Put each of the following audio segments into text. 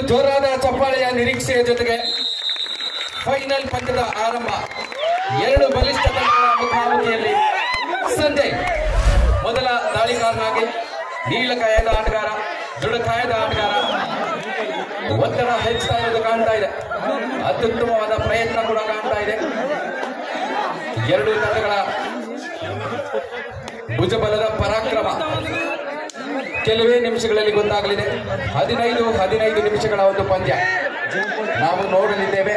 ಜೋರಾದ ಚಪ್ಪಾಳೆಯ ನಿರೀಕ್ಷೆಯ ಜೊತೆಗೆ ಫೈನಲ್ ಪಂದ್ಯದ ಆರಂಭ ಎರಡು ಬಲಿಷ್ಠ ತಂಡಗಳ ಮುಖಾಮುಖಿಯಲ್ಲಿ ಸಂಜಯ್ ಮೊದಲ ದಾಳಿಗಾರನಾಗಿ ನೀಲಕಾಯದ ಆಟಗಾರ ದೃಢಕಾಯದ ಆಟಗಾರ ಒತ್ತಡ ಹೆಚ್ಚುತ್ತಾ ಇರೋದು ಕಾಣ್ತಾ ಇದೆ ಅತ್ಯುತ್ತಮವಾದ ಪ್ರಯತ್ನ ಕೂಡ ಕಾಣ್ತಾ ಇದೆ ಎರಡು ತಂಡಗಳ ಭುಜಬಲದ ಪರಾಕ್ರಮ ಕೆಲವೇ ನಿಮಿಷಗಳಲ್ಲಿ ಗೊತ್ತಾಗಲಿದೆ ಹದಿನೈದು ಹದಿನೈದು ನಿಮಿಷಗಳ ಒಂದು ಪಂದ್ಯ ನಾವು ನೋಡಲಿದ್ದೇವೆ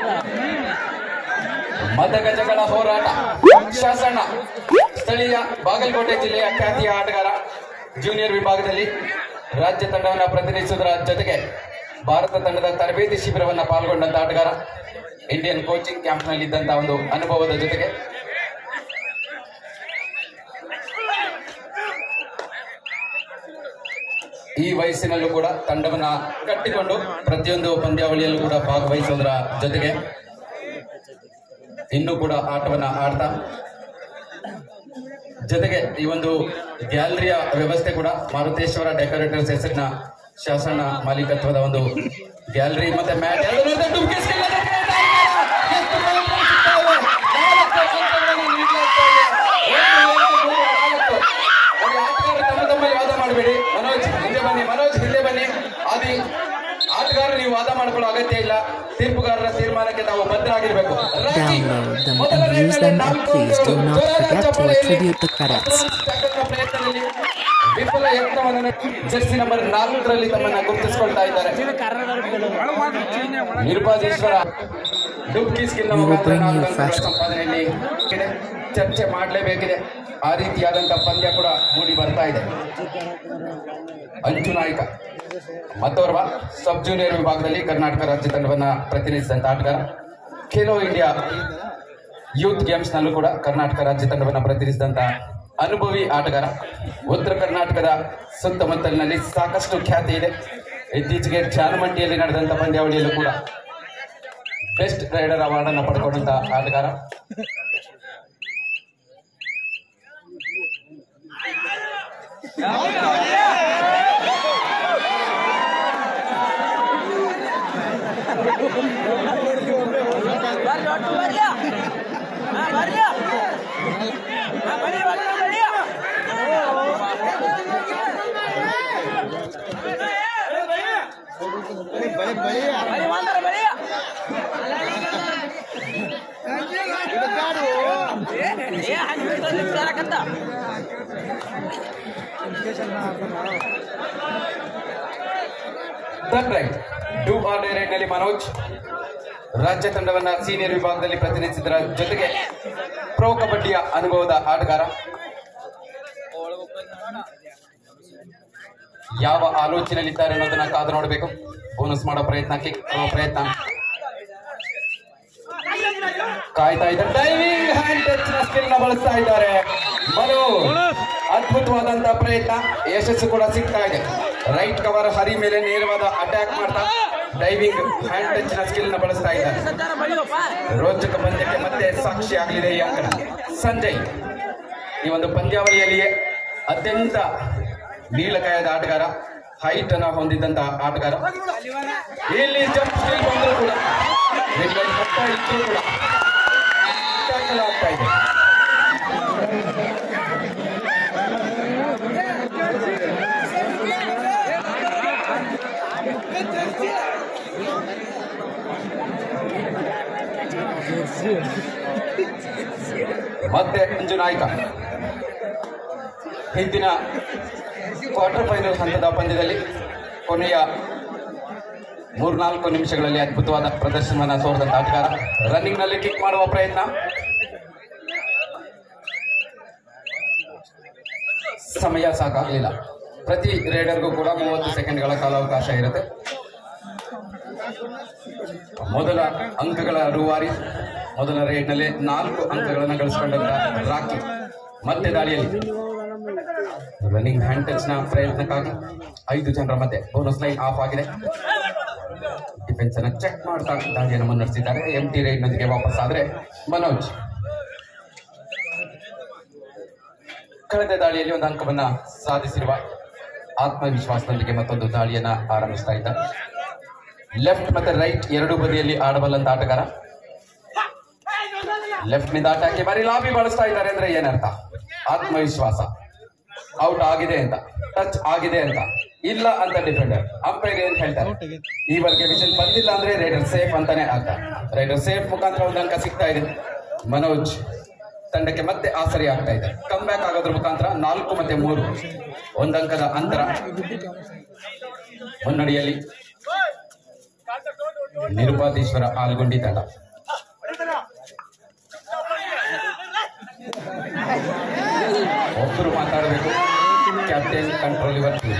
ಮದಗಜಗಳ ಹೋರಾಟ ಶಾಸನ ಸ್ಥಳೀಯ ಬಾಗಲಕೋಟೆ ಜಿಲ್ಲೆಯ ಖ್ಯಾತಿಯ ಆಟಗಾರ ಜೂನಿಯರ್ ವಿಭಾಗದಲ್ಲಿ ರಾಜ್ಯ ತಂಡವನ್ನು ಪ್ರತಿನಿಧಿಸುವುದರ ಜೊತೆಗೆ ಭಾರತ ತಂಡದ ತರಬೇತಿ ಶಿಬಿರವನ್ನ ಪಾಲ್ಗೊಂಡಂತ ಆಟಗಾರ ಇಂಡಿಯನ್ ಕೋಚಿಂಗ್ ಕ್ಯಾಂಪ್ನಲ್ಲಿ ಇದ್ದಂತಹ ಒಂದು ಅನುಭವದ ಜೊತೆಗೆ ಈ ವಯಸ್ಸಿನಲ್ಲೂ ಕೂಡ ತಂಡವನ್ನ ಕಟ್ಟಿಕೊಂಡು ಪ್ರತಿಯೊಂದು ಪಂದ್ಯಾವಳಿಯಲ್ಲೂ ಕೂಡ ಭಾಗವಹಿಸೋದ್ರ ಜೊತೆಗೆ ಇನ್ನೂ ಕೂಡ ಆಟವನ್ನ ಆಡ್ತಾ ಜೊತೆಗೆ ಈ ಒಂದು ಗ್ಯಾಲರಿಯ ವ್ಯವಸ್ಥೆ ಕೂಡ ಮಾರುತೇಶ್ವರ ಡೆಕೋರೇಟರ್ಸ್ ಹೆಸರಿನ ಶಾಸನ ಮಾಲೀಕತ್ವದ ಒಂದು ಗ್ಯಾಲರಿ ಮತ್ತೆ ಮ್ಯಾಟ್ ಎರಡು ನೋಡಿದ್ರೆ ಡುಮ್ಕಿಸ್ಕಿಲ್ಲ ಎಷ್ಟು ಪ್ರಯತ್ನ ಸಿಗ್ತಾವೆ. ನಾಲ್ಕು ಅಂಕಗಳನ್ನು ನೀಡಲಾಗ್ತಾ ಇದೆ. ಒಂದು, ಎರಡು, ಮೂರು, ನಾಲ್ಕು. ನೋಡಿ, ಆಟಗಾರರು ತಮ್ಮ ತಮ್ಮಲ್ಲಿ ವಾದ ಮಾಡಬೇಡಿ ಮನೋಜ್ ಹಿಂದೆ ಬನ್ನಿ ಮನೋಜ್ ಹಿಂದೆ ಬನ್ನಿ ಆದಿ ಆಟಗಾರರು ನೀವು ವಾದ ಮಾಡ್ಕೊಳ್ಳೋ ಅಗತ್ಯ ಇಲ್ಲ ತೀರ್ಪುಗಾರರ ತೀರ್ಮಾನಕ್ಕೆ ನಾವು ಬದ್ಧರಾಗಿರ್ಬೇಕು ರಾಜಿ, Download them ಮೊದಲ and use them, and ನಾಲ್ಕು please do ಅಂಕಗಳು. not ಜೋರಾದ forget to ಚಪ್ಪಾಳೆಯಲ್ಲಿ attribute the credits. ಪ್ರಥಮ ಪ್ರಯತ್ನದಲ್ಲಿ ವಿಫಲ ಯತ್ನವನ್ನು ಜರ್ಸಿ ನಂಬರ್ ನಾಲ್ಕರಲ್ಲಿ ತಮ್ಮನ್ನ ಗುರುತಿಸಿಕೊಳ್ತಾ ಇದ್ದಾರೆ Nirupadeeshwara dubki skill We will bring you fresh- ಸಂಪಾದನೆಯಲ್ಲಿ ಇದೆ. ಚರ್ಚೆ ಮಾಡಲೇಬೇಕಿದೆ ಆ ರೀತಿಯಾದಂತಹ ಪಂದ್ಯ ಕೂಡ ಮೂಡಿ ಬರ್ತಾ ಇದೆ ಅಂಜು ನಾಯ್ಕ ಮತ್ತೋರ್ವ ಸಬ್ ಜೂನಿಯರ್ ವಿಭಾಗದಲ್ಲಿ ಕರ್ನಾಟಕ ರಾಜ್ಯ ತಂಡವನ್ನ ಪ್ರತಿನಿಧಿಸಿದಂತ ಆಟಗಾರ ಖೇಲೋ ಇಂಡಿಯಾ ಯೂತ್ ಗೇಮ್ಸ್ ನಲ್ಲೂ ಕೂಡ ಕರ್ನಾಟಕ ರಾಜ್ಯ ತಂಡವನ್ನ ಪ್ರತಿನಿಧಿಸಿದಂತ ಅನುಭವಿ ಆಟಗಾರ ಉತ್ತರ ಕರ್ನಾಟಕದ ಸುತ್ತಮುತ್ತಲಿನಲ್ಲಿ ಸಾಕಷ್ಟು ಖ್ಯಾತಿ ಇದೆ ಇತ್ತೀಚೆಗೆ ಜಾನಮಂಡಿಯಲ್ಲಿ ನಡೆದಂತ ಪಂದ್ಯಾವಳಿಯಲ್ಲೂ ಕೂಡ ಬೆಸ್ಟ್ ರೈಡರ್ ಅವಾರ್ಡ್ ಅನ್ನು ಪಡ್ಕೊಂಡಂತ ಆಟಗಾರ third raid do or die raid ನಲ್ಲಿ ಮನೋಜ್ ರಾಜ್ಯ ತಂಡವನ್ನ ಸೀನಿಯರ್ ವಿಭಾಗದಲ್ಲಿ ಪ್ರತಿನಿಧಿಸಿದರ ಜೊತೆಗೆ ಪ್ರೊ ಕಬಡ್ಡಿಯ ಅನುಭವದ ಆಟಗಾರ ಯಾವ ಆಲೋಚನೆಯಲ್ಲಿದ್ದಾರೆ ಅನ್ನೋದನ್ನ ಕಾದು ನೋಡಬೇಕು ಬೋನಸ್ ಮಾಡೋ ಪ್ರಯತ್ನ ಕಿಕ್ ಮಾಡೋ ಪ್ರಯತ್ನ ಕಾಯ್ತಾ ಇದ್ದಾರೆ ಡೈವಿಂಗ್ ಹ್ಯಾಂಡ್ ಟಚ್ ನ ಸ್ಕಿಲ್ ನ ಬಳಸ್ತಾ ಇದ್ದಾರೆ ಮನು ಅದ್ಭುತವಾದಂತಹ ಪ್ರಯತ್ನ ಯಶಸ್ಸು ಕೂಡ ಸಿಗ್ತಾ ಇದೆ ರೈಟ್ ಕವರ್ ಹರಿ ಮೇಲೆ ನೇರವಾದ ಅಟ್ಯಾಕ್ ಮಾಡ್ತಾ ಡೈವಿಂಗ್ ಹ್ಯಾಂಡ್ ಟಚ್ ನ ಸ್ಕಿಲ್ ನ ಬಳಸ್ತಾ ಇದ್ದಾರೆ ರೋಚಕ ಪಂದ್ಯಕ್ಕೆ ಮತ್ತೆ ಸಾಕ್ಷಿ ಆಗಲಿದೆ ಈ ಅಂಕಣ ಸಂಜಯ್ ಈ ಒಂದು ಪಂದ್ಯಾವಳಿಯಲ್ಲಿಯೇ ಅತ್ಯಂತ ನೀಳಕಾಯದ ಆಟಗಾರ ಹೈಟ್ ಅನ್ನ ಹೊಂದಿದ್ದಂತ ಆಟಗಾರ ಇಲ್ಲಿ ಜಂಪ್ ಸ್ಕಿಲ್ ಬಂದರೂ ಕೂಡ ಇಲ್ಲಿ ಮಟ್ಟ ಇದ್ರೂ ಕೂಡ tackle ಆಗ್ತಾ ಇದೆ ಮತ್ತೆ ಅಂಜು ನಾಯ್ಕ ಹಿಂದಿನ ಕ್ವಾರ್ಟರ್ ಫೈನಲ್ ಹಂತದ ಪಂದ್ಯದಲ್ಲಿ ಕೊನೆಯ ಮೂರ್ನಾಲ್ಕು ನಿಮಿಷಗಳಲ್ಲಿ ಅದ್ಭುತವಾದ ಪ್ರದರ್ಶನವನ್ನ ತೋರಿದಂತ ಆಟಗಾರ ರನ್ನಿಂಗ್ ನಲ್ಲಿ ಕಿಕ್ ಮಾಡುವ ಪ್ರಯತ್ನ ಸಮಯ ಸಾಕಾಗಲಿಲ್ಲ ಪ್ರತಿ ರೈಡರ್ಗೂ ಕೂಡ ಮೂವತ್ತು ಸೆಕೆಂಡ್ಗಳ ಕಾಲಾವಕಾಶ ಇರುತ್ತೆ ಮೊದಲ ಅಂಕಗಳ ರೂವಾರಿ ಮೊದಲ ರೈಡ್ನಲ್ಲಿ ನಾಲ್ಕು ಅಂಕಗಳನ್ನು ಗಳಿಸಿಕೊಂಡಂತ ರಾಕಿ ಮತ್ತೆ ದಾಳಿಯಲ್ಲಿ ರನ್ನಿಂಗ್ ಹ್ಯಾಂಡ್ ಟಚ್ ನ ಪ್ರಯತ್ನಕ್ಕಾಗಿ ಐದು ಜನರ ಮಧ್ಯೆ ಬೋನಸ್ ಲೈನ್ ಆಫ್ ಆಗಿದೆ ಡಿಫೆನ್ಸ್ ಅನ್ನ ಚೆಕ್ ಮಾಡ್ತಾ ದಾಳಿಯನ್ನು ಮುನ್ನಡೆಸಿದ್ದಾರೆ ಎಂ ಟಿ ರೈಡ್ ನೊಂದಿಗೆ ವಾಪಸ್ ಆದ್ರೆ ಮನೋಜ್ ಕಳೆದ ದಾಳಿಯಲ್ಲಿ ಒಂದು ಅಂಕವನ್ನ ಸಾಧಿಸಿರುವ ಆತ್ಮವಿಶ್ವಾಸದೊಂದಿಗೆ ಮತ್ತೊಂದು ದಾಳಿಯನ್ನ ಆರಂಭಿಸ್ತಾ ಇದ್ದಾರೆ ಲೆಫ್ಟ್ ಮತ್ತೆ ರೈಟ್ ಎರಡು ಬದಿಯಲ್ಲಿ ಆಡಬಲ್ಲಂತ ಆಟಗಾರ ಲೆಫ್ಟ್ ನಿಂದ ಆಟ ಹಾಕಿ ಬರೀ ಲಾಬಿ ಬಳಸ್ತಾ ಇದ್ದಾರೆ ಅಂದ್ರೆ ಏನರ್ಥ ಆತ್ಮವಿಶ್ವಾಸ ಔಟ್ ಆಗಿದೆ ಅಂತ ಟಚ್ ಆಗಿದೆ ಅಂತ ಇಲ್ಲ ಅಂತ ಡಿಫೆಂಡರ್ ಅಂಪೈರ್ ಏನ್ ಹೇಳ್ತಾರೆ ಈವರೆಗೆ ವಿಷಲ್ ಬಂದಿಲ್ಲ ಅಂದ್ರೆ ರೈಡರ್ ಸೇಫ್ ಅಂತಾನೆ ಅರ್ಥ ರೈಡರ್ ಸೇಫ್ ಮುಖಾಂತರ ಒಂದು ಅಂಕ ಸಿಗ್ತಾ ಇದೆ ಮನೋಜ್ ತಂಡಕ್ಕೆ ಮತ್ತೆ ಆಸರಿ ಆಗ್ತಾ ಇದೆ ಕಮ್ ಬ್ಯಾಕ್ ಆಗೋದ್ರ ಮುಖಾಂತರ ನಾಲ್ಕು ಮತ್ತೆ ಮೂರು ಒಂದಂಕದ ಅಂತರ ಮುನ್ನಡಿಯಲ್ಲಿ ನಿರುಪಾದೀಶ್ವರ ಆಲ್ಗುಂಡಿ ತಂಡ ಒಬ್ಬರು ಮಾತಾಡಬೇಕು captain control your team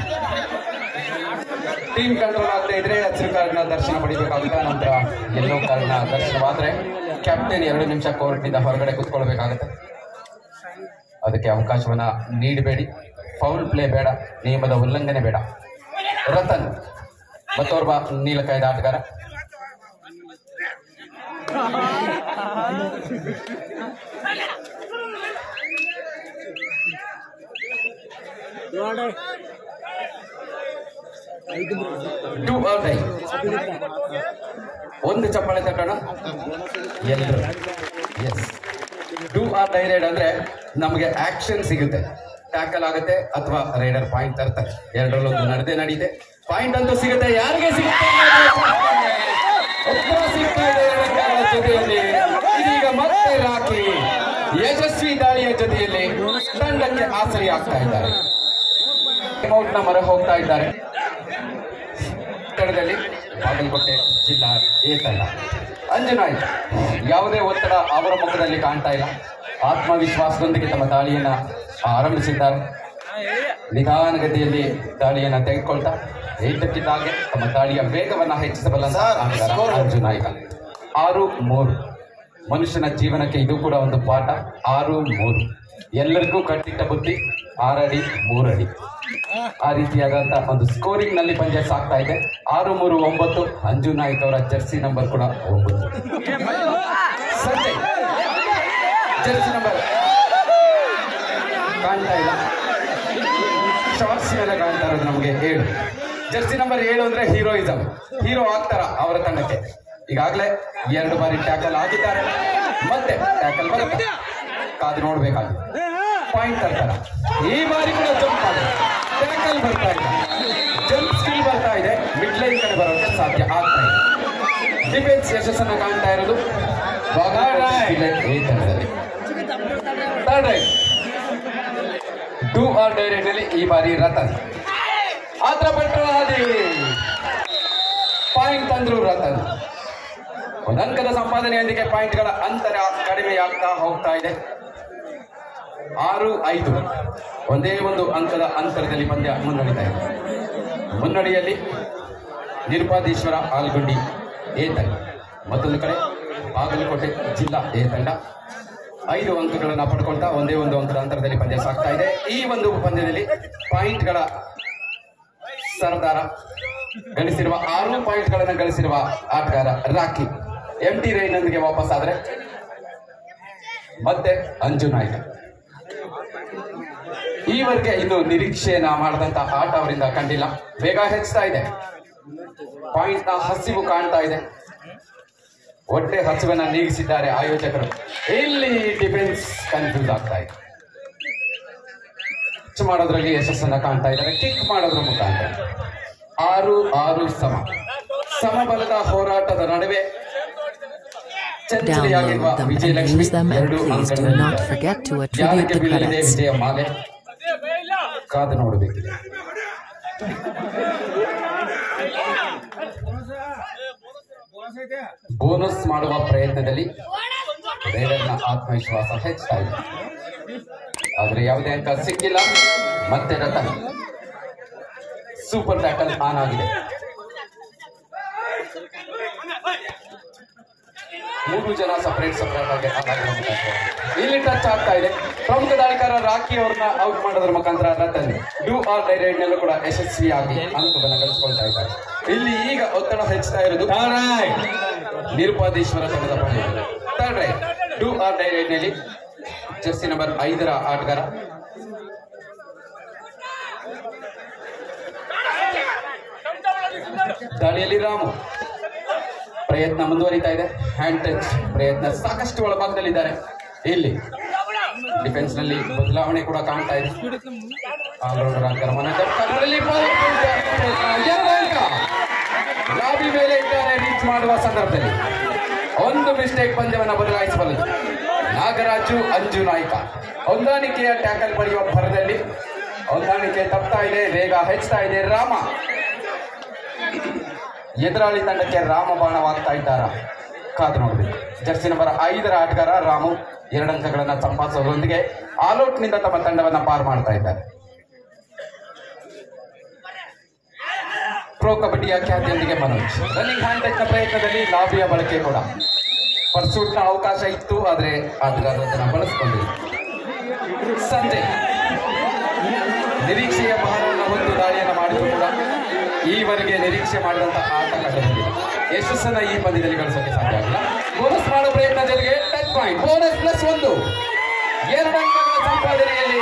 team control ಆಗದೆ ಇದ್ರೆ ಹಸಿರು ಕಾರ್ಡ್ನ ದರ್ಶನ ಪಡಿಬೇಕಾಗುತ್ತೆ ನಂತರ ಎಲ್ಲೋ ಕಾರ್ಡ್ನ ದರ್ಶನವಾದ್ರೆ ಕ್ಯಾಪ್ಟನ್ ಎರಡು ನಿಮಿಷ ಕೋರ್ಟ್ನಿಂದ ಹೊರಗಡೆ ಕುತ್ಕೊಳ್ಬೇಕಾಗುತ್ತೆ ಅದಕ್ಕೆ ಅವಕಾಶವನ್ನ ನೀಡಬೇಡಿ ಫೌಲ್ ಪ್ಲೇ ಬೇಡ ನಿಯಮದ ಉಲ್ಲಂಘನೆ ಬೇಡ ರತನ್ ಮತ್ತೋರ್ವ ನೀಲಕಾಯ್ದ ಆಟಗಾರ ಟು ಆರ್ ಡೈ ಒಂದು ಚಪ್ಪಾಳೆ ತಟ್ಟೋಣ ಎಲ್ಲರೂ yes do or die raid ಅಂದ್ರೆ ನಮಗೆ ಆಕ್ಷನ್ ಸಿಗುತ್ತೆ ಟ್ಯಾಕಲ್ ಆಗುತ್ತೆ ಅಥವಾ ರೈಡರ್ ಪಾಯಿಂಟ್ ತರ್ತಾರೆ ಎರಡರಲ್ಲೊಂದು ನಡೆದೇ ನಡೀತೆ ಪಾಯಿಂಟ್ ಅಂತೂ ಸಿಗುತ್ತೆ ಯಾರಿಗೆ ಸಿಗುತ್ತೆ ಉತ್ತರ ಸಿಗ್ತಾ ಇದೆ ಎರಡರ ಜೊತೆಯಲ್ಲಿ ಇದೀಗ ಮತ್ತೆ ರಾಕಿ ಯಶಸ್ವಿ ದಾಳಿಯ ಜೊತೆಯಲ್ಲಿ ತಂಡಕ್ಕೆ ಆಸರಿ ಆಗ್ತಾ ಇದ್ದಾರೆ ಔಟ್ ನ ಮರ ಹೋಗ್ತಾ ಇದ್ದಾರೆ ಕಟ್ಟಡದಲ್ಲಿ ಬಾಗಲಕೋಟೆ ಜಿಲ್ಲಾ ಎ ತಂಡ ಅಂಜನಾಯ್ ಯಾವುದೇ ಒತ್ತಡ ಅವರ ಮುಖದಲ್ಲಿ ಕಾಣ್ತಾ ಇಲ್ಲ ಆತ್ಮವಿಶ್ವಾಸದೊಂದಿಗೆ ತಮ್ಮ ದಾಳಿಯನ್ನ ಆರಂಭಿಸಿದ್ದಾರೆ ನಿಧಾನಗತಿಯಲ್ಲಿ ದಾಳಿಯನ್ನ ತೆಗೆದುಕೊಳ್ತಾ ಏತಕ್ಕಿದ್ದಾಗೆ ತಮ್ಮ ದಾಳಿಯ ವೇಗವನ್ನ ಹೆಚ್ಚಿಸಬಲ್ಲ ಅರ್ಜುನ್ ನಾಯ್ಕ ಆರು ಮೂರು ಮನುಷ್ಯನ ಜೀವನಕ್ಕೆ ಇದು ಕೂಡ ಒಂದು ಪಾಠ ಆರು ಮೂರು ಎಲ್ಲರಿಗೂ ಕಟ್ಟಿಟ್ಟ ಬುದ್ಧಿ ಆರಡಿ ಮೂರಡಿ ಆ ರೀತಿಯಾದಂತ ಒಂದು ಸ್ಕೋರಿಂಗ್ ನಲ್ಲಿ ಪಂದ್ಯ ಸಾಗ್ತಾ ಇದೆ ಆರು ಮೂರು ಒಂಬತ್ತು ಅಂಜು ನಾಯ್ಕ್ ಅವರ ಜರ್ಸಿ ನಂಬರ್ ಕೂಡ ಒಂಬತ್ತು ಸಂಜಯ್ ಜರ್ಸಿ ನಂಬರ್ ಕಾಣ್ತಾ ಇಲ್ಲ ಶಾರ್ಟ್ಸ್ ಮೇಲೆ ಕಾಣ್ತಾ ಇರೋದು ನಮಗೆ ಏಳು ಜರ್ಸಿ ನಂಬರ್ ಏಳು ಅಂದ್ರೆ ಹೀರೋಯಿಸಮ್ ಹೀರೋ ಆಗ್ತಾರ ಅವರ ತಂಡಕ್ಕೆ ಈಗಾಗಲೇ ಎರಡು ಬಾರಿ ಟ್ಯಾಕಲ್ ಆಗಿದ್ದಾರೆ ಮತ್ತೆ ಟ್ಯಾಕಲ್ ಬರುತ್ತೆ ಕಾದು ನೋಡ್ಬೇಕಾಗಿದೆ ಪಾಯಿಂಟ್ ತರ್ತಾರ ಈ ಬಾರಿ ಕೂಡ ಜಂಪ್ ಆಗಿದೆ ಟ್ಯಾಕಲ್ ಬರ್ತಾ ಇದೆ ಜಂಪ್ ಸ್ಕಿಲ್ ಬರ್ತಾ ಇದೆ ಮಿಡ್ ಲೈನ್ ಕಡೆ ಬರೋಕ್ಕೆ ಸಾಧ್ಯ ಆಗ್ತಾ ಇದೆ ಡಿಫೆನ್ಸ್ ಯಶಸ್ಸನ್ನು ಕಾಣ್ತಾ ಇರೋದು ಬಾಗಲಕೋಟೆ ಜಿಲ್ಲೆ A ತಂಡದಲ್ಲಿ third raid do or die raid ನಲ್ಲಿ ಈ ಬಾರಿ ರತನ್ ಆತ್ರ ಪಟ್ಟರು ಹಾದಿ ಪಾಯಿಂಟ್ ತಂದ್ರು ರತನ್ ಒಂದು ಅಂಕದ ಸಂಪಾದನೆಯೊಂದಿಗೆ ಪಾಯಿಂಟ್ಗಳ ಅಂತರ ಕಡಿಮೆಯಾಗ್ತಾ ಹೋಗ್ತಾ ಇದೆ ಆರು ಐದು ಒಂದೇ ಒಂದು ಅಂಕದ ಅಂತರದಲ್ಲಿ ಪಂದ್ಯ ಮುನ್ನಡೀತಾ ಇದೆ ಮುನ್ನಡೆಯಲ್ಲಿ ನಿರುಪಾದೀಶ್ವರ ಆಲ್ಗುಂಡಿ ಎ ತಂಡ ಮತ್ತೊಂದು ಕಡೆ ಬಾಗಲಕೋಟೆ ಜಿಲ್ಲಾ ಎ ತಂಡ ಐದು ಅಂಕಗಳನ್ನು ಪಡ್ಕೊಳ್ತಾ ಒಂದೇ ಒಂದು ಅಂಕದ ಅಂತರದಲ್ಲಿ ಪಂದ್ಯ ಸಾಗ್ತಾ ಇದೆ ಈ ಒಂದು ಪಂದ್ಯದಲ್ಲಿ ಪಾಯಿಂಟ್ಗಳ ಸರ್ದಾರ ಗಳಿಸಿರುವ ಆರು ಪಾಯಿಂಟ್ಗಳನ್ನು ಗಳಿಸಿರುವ ಆಟಗಾರ ರಾಕಿ ಎಂ ಟಿ ರೈನೊಂದಿಗೆ ವಾಪಸ್ ಆದ್ರೆ ಮತ್ತೆ ಅಂಜು ನಾಯ್ಕ ಈವರೆಗೆ ಇನ್ನು ನಿರೀಕ್ಷೆಯನ್ನ ಮಾಡಿದಂತ ಆಟ ಅವರಿಂದ ಕಂಡಿಲ್ಲ ಬೇಗ ಹೆಚ್ಚುತ್ತಾ ಇದೆ ಪಾಯಿಂಟ್ ನ ಹಸಿವು ಕಾಣ್ತಾ ಇದೆ ಹೊಟ್ಟೆ ಹಸುವನ್ನ ನೀಗಿಸಿದ್ದಾರೆ ಆಯೋಜಕರು ಇಲ್ಲಿ ಡಿಫೆನ್ಸ್ ಕನ್ಫ್ಯೂಸ್ ಆಗ್ತಾ ಇದೆ ಟಚ್ ಮಾಡೋದ್ರಲ್ಲಿ ಯಶಸ್ಸನ್ನ ಕಾಣ್ತಾ ಇದ್ದಾರೆ ಕಿಕ್ ಮಾಡೋದ್ರ ಮುಖಾಂತರ ಆರು ಆರು ಸಮ ಸಮಬಲದ ಹೋರಾಟದ ನಡುವೆ ಚಂಚಲೆಯಾಗಿರುವ Download them and Vijayalakshmi use them and ಎರಡು please do ಅಂಕಗಳಿಂದ not forget to attribute ಯಾರಿಗೆ the ಬೀಳಲಿದೆ credits. ವಿಜಯ ಮಾಲೆ ಕಾದು ನೋಡಬೇಕಿದೆ ಬೋನಸ್ ಮಾಡುವ ಪ್ರಯತ್ನದಲ್ಲಿ ರೈಡರ್ನ ಆತ್ಮವಿಶ್ವಾಸ ಹೆಚ್ಚುತ್ತಾ ಇದೆ ಆದ್ರೆ ಯಾವುದೇ ಅಂಕ ಸಿಕ್ಕಿಲ್ಲ ಮತ್ತೆ ರತನ್ ಸೂಪರ್ ಟ್ಯಾಕಲ್ ಆನ್ ಆಗಿದೆ ಮೂರು ಜನ ಸಪರೇಟ್ ಸಪರೇಟ್ ಆಗಿ on ಆಗಿರೋ ಮುಖಾಂತರ. ಇಲ್ಲಿ ಟಚ್ ಆಗ್ತಾ ಇದೆ ಪ್ರಮುಖ ದಾಳಿಕಾರ ರಾಕಿ ಅವ್ರನ್ನ ಔಟ್ ಮಾಡೋದ್ರ ಮುಖಾಂತರ Ratan do or die raid ನಲ್ಲೂ ಕೂಡ ಯಶಸ್ವಿಯಾಗಿ ಅಂಕವನ್ನು ಗಳಿಸ್ಕೊಳ್ತಾ ಇದ್ದಾರೆ ಇಲ್ಲಿ ಈಗ ಒತ್ತಡ ಹೆಚ್ಚುತ್ತಾ ಇರೋದು ನಿರುಪಾದೀಶ್ವರ ತಂಡದ ಪಂದ್ಯ third raid do or die raid ನಲ್ಲಿ ಜರ್ಸಿ ನಂಬರ್ ಐದರ ಆಟಗಾರ ದಾಳಿಯಲ್ಲಿ ರಾಮು ಪ್ರಯತ್ನ ಮುಂದುವರಿತಾ ಇದೆ ಹ್ಯಾಂಡ್ ಟಚ್ ಪ್ರಯತ್ನ ಸಾಕಷ್ಟು ಒಳಭಾಗದಲ್ಲಿದ್ದಾರೆ ಇಲ್ಲಿ ಡಿಫೆನ್ಸ್ ನಲ್ಲಿ ಬದಲಾವಣೆ ಕೂಡ ಕಾಣ್ತಾ ಇದೆ ಆಲ್ರೌಂಡರ್ ಅಂಕರ್ ಮನೆ ಕನ್ನಡದಲ್ಲಿ ಲಾಬಿ ಮೇಲೆ ಇದ್ದಾರೆ ರೀಚ್ ಮಾಡುವ ಸಂದರ್ಭದಲ್ಲಿ ಒಂದು ಮಿಸ್ಟೇಕ್ ಪಂದ್ಯವನ್ನು ಬದಲಾಯಿಸಬಲ್ಲದು ನಾಗರಾಜು ಅಂಜು ನಾಯ್ಕ ಹೊಂದಾಣಿಕೆಯ ಟ್ಯಾಕಲ್ ಪಡೆಯುವ ಭರದಲ್ಲಿ ಹೊಂದಾಣಿಕೆ ತಪ್ತಾ ಇದೆ ವೇಗ ಹೆಚ್ಚುತ್ತಾ ಇದೆ ರಾಮ ಎದುರಾಳಿ ತಂಡಕ್ಕೆ ರಾಮಬಾಣವಾಗ್ತಾ ಇದ್ದಾರ ಕಾದು ನೋಡಬೇಕು ಜರ್ಸಿ ನಂಬರ್ ಐದರ ಆಟಗಾರ ರಾಮು ಎರಡು ಅಂಕಗಳನ್ನ ಸಂಪಾದಿಸೋದ್ರೊಂದಿಗೆ ಆಲ್ಔಟ್ನಿಂದ ತಮ್ಮ ತಂಡವನ್ನ ಪಾರು ಮಾಡ್ತಾ ಇದ್ದಾರೆ ಪ್ರೋ ಕಬಡ್ಡಿಯ ಖ್ಯಾತಿಯೊಂದಿಗೆ ಮನೋಜ್ ರನ್ನಿಂಗ್ ಹ್ಯಾಂಡ್ ಟಚ್ನ ಪ್ರಯತ್ನದಲ್ಲಿ ಲಾಬಿಯ ಬಳಕೆ ಕೂಡ ಪರ್ಸೂಟ್ನ ಅವಕಾಶ ಇತ್ತು ಆದರೆ ಆಟಗಾರರು ಅದನ್ನು ಬಳಸಿಕೊಂಡಿಲ್ಲ ಸಂಜಯ್ ನಿರೀಕ್ಷೆಯ ಭಾರವನ್ನು ಹೊತ್ತು ದಾಳಿಯನ್ನು ಮಾಡಿದ್ರು ಕೂಡ ಈವರೆಗೆ ನಿರೀಕ್ಷೆ ಮಾಡಿದಂತಹ ಆಟ ಕಂಡುಬಂದಿಲ್ಲ ಯಶಸ್ಸನ್ನ ಈ ಪಂದ್ಯದಲ್ಲಿ ಗಳಿಸೋಕೆ ಸಾಧ್ಯ ಆಗಿಲ್ಲ ಬೋನಸ್ ಮಾಡೋ ಪ್ರಯತ್ನ ಜೊತೆಗೆ ಟಚ್ ಪಾಯಿಂಟ್ ಬೋನಸ್ ಪ್ಲಸ್ ಒಂದು ಎರಡು ಅಂಕಗಳ ಸಂಪಾದನೆಯಲ್ಲಿ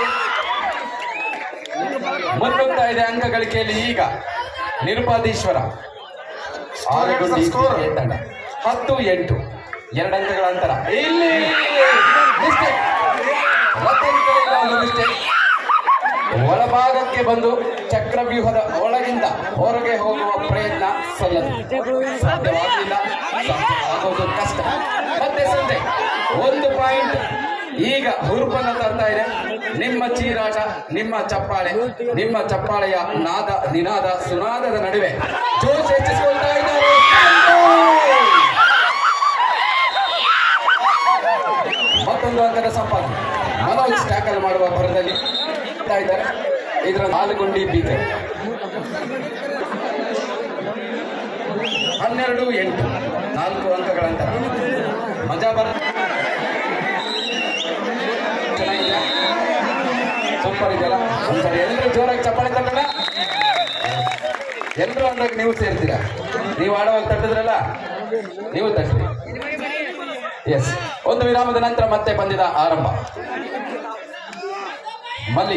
ಮುನ್ನುಗ್ತಾ ಇದೆ ಅಂಕ ಗಳಿಕೆಯಲ್ಲಿ ಈಗ ನಿರುಪಾದೀಶ್ವರ ಆಲಗುಂದಿ BK ತಂಡ ಹತ್ತು ಎಂಟು ಎರಡು ಅಂಕಗಳ ಅಂತರ ಇಲ್ಲಿ ಮಿಸ್ಟೇಕ್ ರತನ್ ಕಡೆಯಿಂದ ಒಂದು ಮಿಸ್ಟೇಕ್ ಒಳಭಾಗಕ್ಕೆ ಬಂದು ಚಕ್ರವ್ಯೂಹದ ಒಳಗಿಂದ ಹೊರಗೆ ಹೋಗುವ ಪ್ರಯತ್ನ ಸಲ್ಲದು ಸಾಧ್ಯವಾಗಲಿಲ್ಲ ಆಗೋದು ಕಷ್ಟ ಮತ್ತೆ ಸಂಜೆ ಒಂದು ಪಾಯಿಂಟ್ ಈಗ ಹುರುಪನ್ನ ತರ್ತಾ ಇದೆ ನಿಮ್ಮ ಚೀರಾಟ ನಿಮ್ಮ ಚಪ್ಪಾಳೆ ನಿಮ್ಮ ಚಪ್ಪಾಳೆಯ ನಾದ ನಿನಾದ ಸುನಾದದ ನಡುವೆ ಜೋಶ್ ಹೆಚ್ಚಿಸಿಕೊಳ್ತಾ ಇದ್ದಾರೆ ಮತ್ತೊಂದು ಅಂಕದ ಸಂಪಾದನೆ ಮನೋಜ್ ಟ್ಯಾಕಲ್ ಮಾಡುವ ಭರದಲ್ಲಿ ಇಡ್ತಾ ಇದ್ದಾರೆ ಇದರ ನಾಲ್ಗುಂಡಿ ಬೀಕೆ ಹನ್ನೆರಡು ಎಂಟು ನಾಲ್ಕು ಅಂಕಗಳ ಅಂತರ ಮಜಾ ಬರ ಚೆನ್ನಾಗಿದೆ ಸೂಪರ್ ಇದೆಯಲ್ಲ ಒಂದ್ಸರಿ ಎಲ್ಲರೂ ಜೋರಾಗಿ ಚಪ್ಪಾಳೆ ತಟ್ಟಣ ಎಲ್ಲರೂ ಅಂದಾಗ ನೀವು ಸೇರ್ತೀರಾ ನೀವು ಆಡುವಾಗ ತಟ್ಟಿದ್ರಲ್ಲ ನೀವು ತಟ್ಟಿ ಎಸ್ ಒಂದು ವಿರಾಮದ ನಂತರ ಮತ್ತೆ ಪಂದ್ಯದ ಆರಂಭ ಮಲ್ಲಿ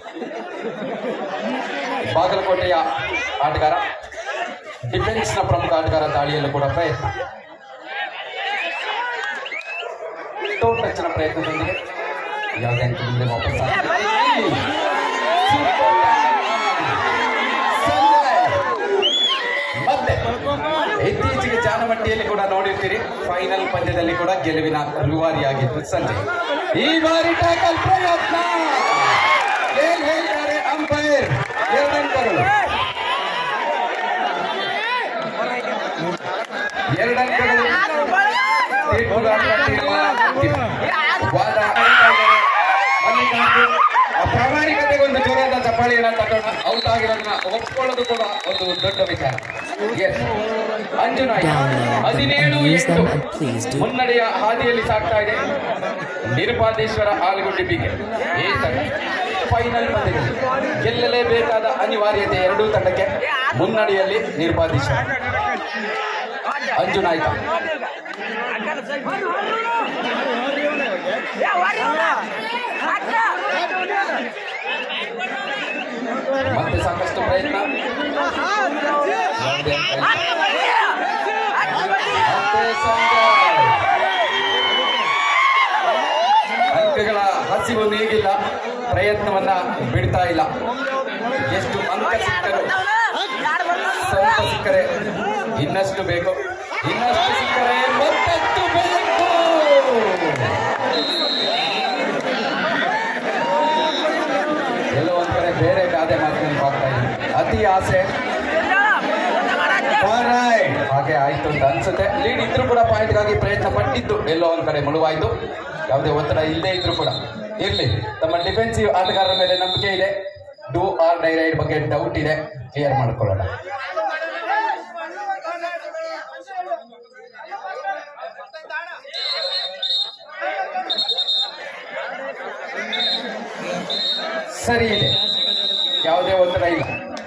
ಬಾಗಲಕೋಟೆಯ ಆಟಗಾರ ಡಿಫೆನ್ಸ್ ನ ಪ್ರಮುಖ ಆಟಗಾರ ದಾಳಿಯಲ್ಲೂ ಕೂಡ ಪ್ರಯತ್ನ ಟೋನ್ ಟಚ್ನ ಪ್ರಯತ್ನದೊಂದಿಗೆ ಯಾವುದೇ ಅಂಕ ಮುಂದೆ ವಾಪಸ್ ಆಗ್ತಿಲ್ಲ. ಇಲ್ಲಿ ಸಂಜಯ್. ಮತ್ತೆ ಇತ್ತೀಚೆಗೆ ಜಾನಮಟ್ಟಿಯಲ್ಲಿ ಕೂಡ ನೋಡಿರ್ತೀರಿ ಫೈನಲ್ ಪಂದ್ಯದಲ್ಲಿ ಕೂಡ ಗೆಲುವಿನ ರೂವಾರಿಯಾಗಿತ್ತು ಸಂಜಯ್ ಈ ಬಾರಿ ಟ್ಯಾಕಲ್ ಪ್ರಯತ್ನ ಏನ್ ಹೇಳ್ತಾರೆ ಅಂಪೈರ್ ಎರಡಂಕಗಳು ಎರಡಂಕಗಳು ತೀರ್ಪುಗಾರರ ತೀರ್ಮಾನ ವಾದ ಆಡ್ತಾ ಇದ್ದಾರೆ. ಮಲ್ಲಿಕಾರ್ಜುನ್ ಪ್ರಾಮಾಣಿಕತೆಗೆ ಒಂದು ಜೋರಾದ ಚಪ್ಪಾಳಿಯನ್ನ ತಟ್ಟೋಣ ಔಟ್ ಆಗಿರೋದನ್ನ ಒಪ್ಕೊಳ್ಳೋದು ಕೂಡ ಒಂದು ದೊಡ್ಡ ವಿಚಾರ Yes. ಅಂಜುನಾಯ್ ಹದಿನೇಳು Use them ಎಂಟು and please do. ಮುನ್ನಡೆಯ ಹಾದಿಯಲ್ಲಿ ಸಾಗ್ತಾ ಇದೆ ನಿರುಪಾದೇಶ್ವರ ಆಲಗುಡ್ಡಿ ಬಿಗೆ ಈ ತಂಡ ಫೈನಲ್ ಪಂದ್ಯದಲ್ಲಿ ಗೆಲ್ಲಲೇಬೇಕಾದ ಅನಿವಾರ್ಯತೆ ಎರಡೂ ತಂಡಕ್ಕೆ ಮುನ್ನಡೆಯಲ್ಲಿ ನಿರುಪಾದೀಶ್ವರ ಅಂಜು ನಾಯ್ಕ ಮತ್ತೆ ಸಾಕಷ್ಟು ಪ್ರಯತ್ನ ಯಾವುದೇ ಅಂಕ ಇಲ್ಲ. ಮತ್ತೆ ಸಂಜಯ್. ಅಂಕಗಳ ಹಸಿವು ನೀಗಿಲ್ಲ ಪ್ರಯತ್ನವನ್ನ ಬಿಡ್ತಾ ಇಲ್ಲ ಎಷ್ಟು ಅಂಕ ಸಿಕ್ಕರು ಸ್ವಲ್ಪ ಸಿಕ್ಕರೆ ಇನ್ನಷ್ಟು ಬೇಕು ಇನ್ನಷ್ಟು ಸಿಕ್ಕರೆ ಮತ್ತಷ್ಟು ಬೇಕು ಎಲ್ಲೋ ಒಂದ್ ಕಡೆ ಬೇರೆ ಗಾದೆ ಮಾತು ನೆನಪಾಗ್ತಾ ಇದೆ ಅತಿ ಆಸೆ Alright. ಹಾಗೆ ಆಯ್ತು ಅಂತ ಅನ್ಸುತ್ತೆ ಲೀಡ್ ಇದ್ರೂ ಕೂಡ ಪಾಯಿಂಟ್ ಗಾಗಿ ಪ್ರಯತ್ನ ಪಟ್ಟಿದ್ದು ಎಲ್ಲೋ ಒಂದ್ ಕಡೆ ಮುಳುವಾಯ್ತು ಯಾವುದೇ ಒತ್ತಡ ಇಲ್ಲೇ ಇದ್ರೂ ಕೂಡ ಇರ್ಲಿ ತಮ್ಮ ಡಿಫೆನ್ಸಿವ್ ಆಟಗಾರರ ಮೇಲೆ ನಂಬಿಕೆ ಇದೆ ಡೂ ಆರ್ ಡೈ ರೈಡ್ ಬಗ್ಗೆ ಡೌಟ್ ಇದೆ ಕ್ಲಿಯರ್ ಮಾಡ್ಕೊಳ್ಳೋಣ ಸರಿ ಇದೆ ಯಾವುದೇ ಒತ್ತಡ ಇಲ್ಲ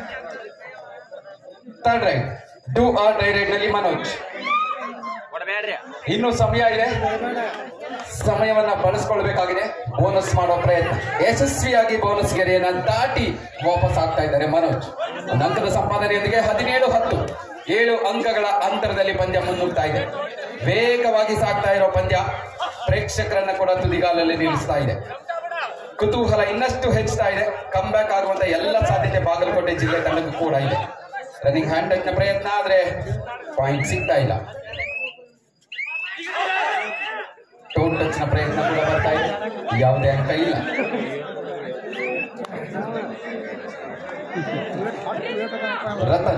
third raid do or die raid ನಲ್ಲಿ ಮನೋಜ್ ಇನ್ನು ಸಮಯ ಇದೆ ಸಮಯವನ್ನ ಬಳಸ್ಕೊಳ್ಬೇಕಾಗಿದೆ ಬೋನಸ್ ಮಾಡೋ ಪ್ರಯತ್ನ ಯಶಸ್ವಿಯಾಗಿ ಬೋನಸ್ ಗೆರೆಯನ್ನ ದಾಟಿ ವಾಪಸ್ ಆಗ್ತಾ ಇದ್ದಾರೆ ಮನೋಜ್ ಒಂದು ಅಂಕದ ಸಂಪಾದನೆಯೊಂದಿಗೆ ಹದಿನೇಳು ಹತ್ತು ಏಳು ಅಂಕಗಳ ಅಂತರದಲ್ಲಿ ಪಂದ್ಯ ಮುನ್ನುಗ್ತಾ ಇದೆ ವೇಗವಾಗಿ ಸಾಗ್ತಾ ಇರೋ ಪಂದ್ಯ ಪ್ರೇಕ್ಷಕರನ್ನ ಕೂಡ ತುದಿಗಾಲಲ್ಲಿ ನಿಲ್ಲಿಸ್ತಾ ಇದೆ ಕುತೂಹಲ ಇನ್ನಷ್ಟು ಹೆಚ್ಚುತ್ತಾ ಇದೆ ಬ್ಯಾಕ್ ಆಗುವಂತ ಎಲ್ಲ ಸಾಧ್ಯತೆ ಬಾಗಲಕೋಟೆ ಜಿಲ್ಲೆ ತಂಡಕ್ಕೂ ಕೂಡ ಇದೆ ರನ್ನಿಂಗ್ ಹ್ಯಾಂಡ್ ಟಚ್ ನ ಪ್ರಯತ್ನ ಆದ್ರೆ ಪಾಯಿಂಟ್ ಸಿಗ್ತಾ ಇಲ್ಲ ಟೋನ್ ಟಚ್ ನ ಪ್ರಯತ್ನ ಕೂಡ ಬರ್ತಾ ಇದೆ ಯಾವುದೇ ಅಂಕ ಇಲ್ಲ ರತನ್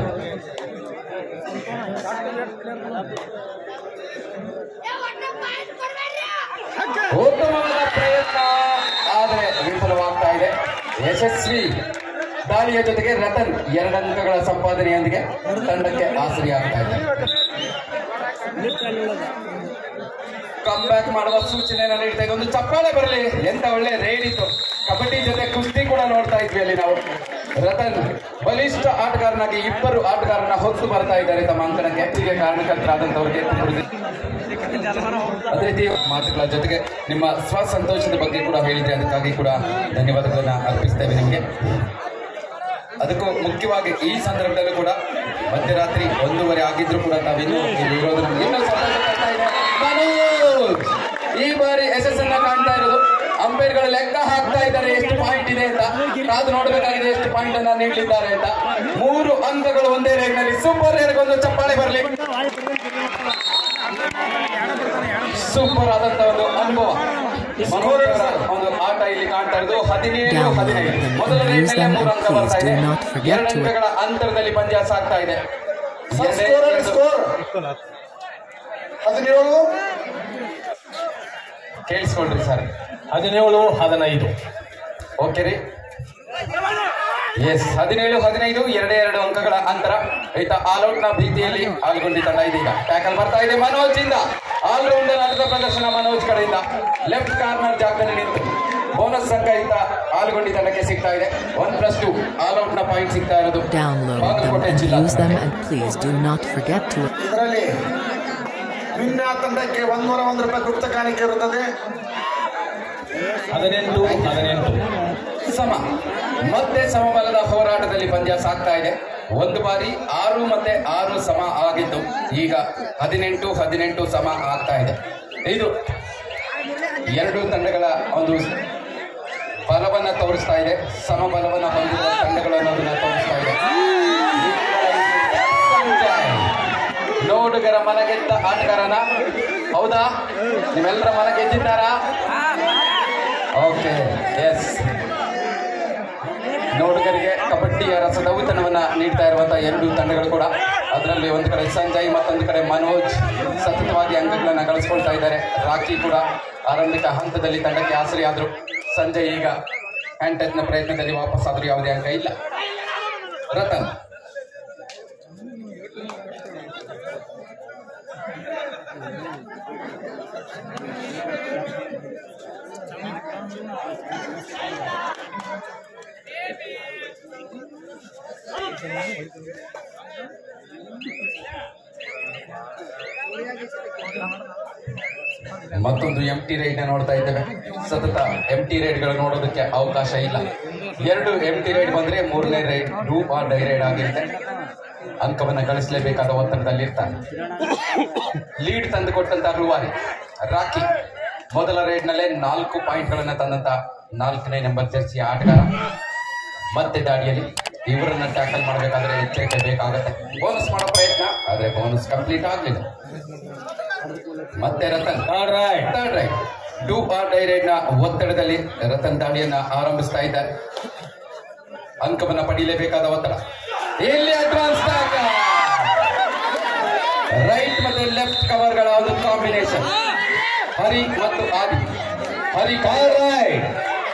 ಉತ್ತಮವಾದ ಪ್ರಯತ್ನ ಆದರೆ ವಿಫಲವಾಗ್ತಾ ಇದೆ ಯಶಸ್ವಿ ದಾಳಿಯ ಜೊತೆಗೆ ರತನ್ ಎರಡು ಅಂಕಗಳ ಸಂಪಾದನೆಯೊಂದಿಗೆ ತಂಡಕ್ಕೆ ಆಸರಿಯಾಗ್ತಾ ಇದೆ ಬ್ಯಾಕ್ ಮಾಡುವ ಸೂಚನೆಯನ್ನ ನೀಡ್ತಾ ಇದೆ ಒಂದು ಚಪ್ಪಾಳೆ ಬರಲಿ ಎಂತ ಒಳ್ಳೆ ರೈಡ್ ಇತ್ತು ಕಬಡ್ಡಿ ಜೊತೆ ಕುಸ್ತಿ ಕೂಡ ನೋಡ್ತಾ ಇದ್ವಿ ಅಲ್ಲಿ ನಾವು ರತನ್ ಬಲಿಷ್ಠ ಆಟಗಾರನಾಗಿ ಇಬ್ಬರು ಆಟಗಾರನ ಹೊತ್ತು ಬರ್ತಾ ಇದ್ದಾರೆ ತಮ್ಮ ಅಂಕಣಕ್ಕೆ ಹೀಗೆ ಕಾರಣಕರ್ತರಾದಂತವರಿಗೆ ಅದೇ ರೀತಿ ಮಾತುಗಳ ಜೊತೆಗೆ ನಿಮ್ಮ ಸ್ವಸಂತೋಷದ ಬಗ್ಗೆ ಕೂಡ ಹೇಳಿದ್ರೆ ಅದಕ್ಕಾಗಿ ಕೂಡ ಧನ್ಯವಾದಗಳನ್ನ ಅರ್ಪಿಸ್ತೇವೆ ನಿಮಗೆ ಅದಕ್ಕೂ ಮುಖ್ಯವಾಗಿ ಈ ಸಂದರ್ಭದಲ್ಲೂ ಕೂಡ ಮಧ್ಯರಾತ್ರಿ ಒಂದೂವರೆ ಆಗಿದ್ರು ಕೂಡ ನಾವಿನ್ನೂ ಇಲ್ಲಿ ಇರೋದು ನಮ್ಗೆ ಇನ್ನೂ ಸಂತೋಷ ತರ್ತಾ ಇದೆ. ಮನೋಜ್ ಈ ಬಾರಿ ಯಶಸ್ಸನ್ನ ಕಾಣ್ತಾ ಇರೋದು ಅಂಪೈರ್ಗಳು ಲೆಕ್ಕ ಹಾಕ್ತಾ ಇದ್ದಾರೆ ಎಷ್ಟು ಪಾಯಿಂಟ್ ಇದೆ ಅಂತ ಕಾದು ನೋಡಬೇಕಾಗಿದೆ ಎಷ್ಟು ಪಾಯಿಂಟ್ ಅನ್ನ ನೀಡಲಿದ್ದಾರೆ ಅಂತ ಮೂರು ಅಂಕಗಳು ಒಂದೇ ರೇಗ್ನಲ್ಲಿ ಸೂಪರ್ ಒಂದು ಚಪ್ಪಾಳೆ ಬರಲಿ ಸೂಪರ್ ಆದಂತ ಒಂದು ಅನುಭವ ಮನೋಹರ್ ಅವರ ಒಂದು ಆಟ ಇಲ್ಲಿ ಕಾಣ್ತಾ ಇರೋದು ಹದಿನೇಳು Download ಹದಿನೈದು them ಮೊದಲ and use ರೇಟ್ನಲ್ಲೇ them ಮೂರು and ಅಂಕ ಬರ್ತಾ please ಇದೆ do not forget ಎರಡು to- ಅಂಕಗಳ ಅಂತರದಲ್ಲಿ ಪಂದ್ಯ ಸಾಗ್ತಾ ಇದೆ ಎರಡೇ ಎರಡು- ಹದಿನೇಳು ಕೇಳಿಸ್ಕೊಳ್ರಿ ಸರ್ ಹದಿನೇಳು ಹದಿನೈದು ಓಕೆ ರೀ ಎಸ್ ಹದಿನೇಳು ಹದಿನೈದು ಎರಡೇ ಎರಡು ಅಂಕಗಳ ಅಂತರ ಈತ ಆಲ್ಔಟ್ ನ ಭೀತಿಯಲ್ಲಿ ಆಲ್ಗೊಂಡಿ ತಂಡ ಇದೀಗ ಟ್ಯಾಕಲ್ ಬರ್ತಾ ಇದೆ ಮನೋಜ್ ಇಂದ ಆಲ್ರೌಂಡರ್ ಆಟದ ಪ್ರದರ್ಶನ ಮನೋಜ್ ಕಡೆಯಿಂದ ಲೆಫ್ಟ್ ಕಾರ್ನರ್ ಜಾಗದಲ್ಲಿ ನಿಂತು ಬೋನಸ್ ಅಂಕ ಈತ ಆಲ್ಗೊಂಡಿ ತಂಡಕ್ಕೆ ಸಿಗ್ತಾ ಇದೆ ಒನ್ ಪ್ಲಸ್ ಟು ಆಲ್ಔಟ್ ನ ಪಾಯಿಂಟ್ ಸಿಗ್ತಾ ಇರೋದು Download them ಬಾಗಲಕೋಟೆ and ಜಿಲ್ಲಾ use them ತಂಡಕ್ಕೆ. and please do not forget to ಇದರಲ್ಲಿ ವಿನ್ನ ತಂಡಕ್ಕೆ ಒಂದೂರ ಒಂದು ರೂಪಾಯಿ ಗುಪ್ತ ಕಾಣಿಕೆ ಇರುತ್ತದೆ ಹದಿನೆಂಟು ಹದಿನೆಂಟು ಸಮ ಮತ್ತೆ ಸಮಬಲದ ಹೋರಾಟದಲ್ಲಿ ಪಂದ್ಯ ಸಾಗ್ತಾ ಇದೆ ಒಂದು ಬಾರಿ ಆರು ಮತ್ತೆ ಆರು ಸಮ ಆಗಿದ್ದು ಈಗ ಹದಿನೆಂಟು ಹದಿನೆಂಟು ಸಮ ಆಗ್ತಾ ಇದೆ ಇದು ಎರಡು ತಂಡಗಳ ಒಂದು ಬಲವನ್ನ ತೋರಿಸ್ತಾ ಇದೆ ಸಮಬಲವನ್ನ ಹೊಂದಿರುವ ತಂಡಗಳು ಅನ್ನೋದನ್ನ ತೋರಿಸ್ತಾ ಇದೆ ಸಂಜಯ್, ನೋಡುಗರ ಮನಗೆದ್ದ ಆಟಗಾರನ ಹೌದಾ ನೀವೆಲ್ಲರ ಮನ ಗೆದ್ದಿದ್ದಾರಾ ಓಕೆ ಎಸ್ ನೋಡುಗರಿಗೆ ಕಬಡ್ಡಿಯ ರಸದ ಔತಣವನ್ನ ನೀಡ್ತಾ ಇರುವಂತಹ ಎರಡು ತಂಡಗಳು ಕೂಡ ಅದರಲ್ಲಿ ಒಂದು ಕಡೆ ಸಂಜಯ್ ಮತ್ತೊಂದು ಕಡೆ ಮನೋಜ್ ಸತತವಾಗಿ ಅಂಕಗಳನ್ನ ಗಳಿಸ್ಕೊಳ್ತಾ ಇದ್ದಾರೆ ರಾಕಿ ಕೂಡ ಆರಂಭಿಕ ಹಂತದಲ್ಲಿ ತಂಡಕ್ಕೆ ಆಸರಿ ಆದ್ರು ಸಂಜಯ್ ಈಗ ಹ್ಯಾಂಡ್ ಟಚ್ ನ ಪ್ರಯತ್ನದಲ್ಲಿ ವಾಪಸ್ ಆದ್ರೂ ಯಾವುದೇ ಅಂಕ ಇಲ್ಲ ರತನ್ ಮತ್ತೊಂದು ಎಂ ಟಿ ರೈಡ್ ನೋಡ್ತಾ ಇದ್ದೇವೆ ಸತತ ಎಂ ಟಿ ರೈಡ್ಗಳು ನೋಡೋದಕ್ಕೆ ಅವಕಾಶ ಇಲ್ಲ ಎರಡು ಎಂ ಟಿ ರೈಡ್ ಬಂದ್ರೆ ಮೂರನೇ raid do or die raid ಆಗಿರುತ್ತೆ ಅಂಕವನ್ನ ಗಳಿಸಲೇಬೇಕಾದ ಒತ್ತಡದಲ್ಲಿರ್ತಾರೆ ಲೀಡ್ ತಂದು ಕೊಟ್ಟಂತ ರೂವಾರಿ ರಾಕಿ ಮೊದಲ ರೈಡ್ ನಲ್ಲೇ ನಾಲ್ಕು ಪಾಯಿಂಟ್ ಗಳನ್ನ ತಂದಂತ ನಾಲ್ಕನೇ ನಂಬರ್ ಜರ್ಸಿಯ ಆಟಗಾರ ಮತ್ತೆ ದಾಡಿಯಲ್ಲಿ ಇವರನ್ನ ಟ್ಯಾಕಲ್ ಮಾಡಬೇಕಾದ್ರೆ ಎಚ್ಚರಿಕೆ ಬೇಕಾಗುತ್ತೆ ಬೋನಸ್ ಮಾಡೋ ಪ್ರಯತ್ನ ಆದ್ರೆ ಬೋನಸ್ ಕಂಪ್ಲೀಟ್ ಆಗ್ಲಿಲ್ಲ ಮತ್ತೆ Ratan third raid do or die raid ನ ಒತ್ತಡದಲ್ಲಿ ರತನ್ ದಾಳಿಯನ್ನ ಆರಂಭಿಸ್ತಾ ಇದ್ದಾರೆ ಅಂಕವನ್ನ ಪಡೀಲೇಬೇಕಾದ ಒತ್ತಡ ಇಲ್ಲಿ ಅಡ್ವಾನ್ಸ್ ರೈಟ್ ಮತ್ತು ಲೆಫ್ಟ್ ಕವರ್ಗಳ ಒಂದು ಕಾಂಬಿನೇಷನ್ ಹರಿ ಮತ್ತು ಆದಿ ಹರಿ ಕಾಲ್ raid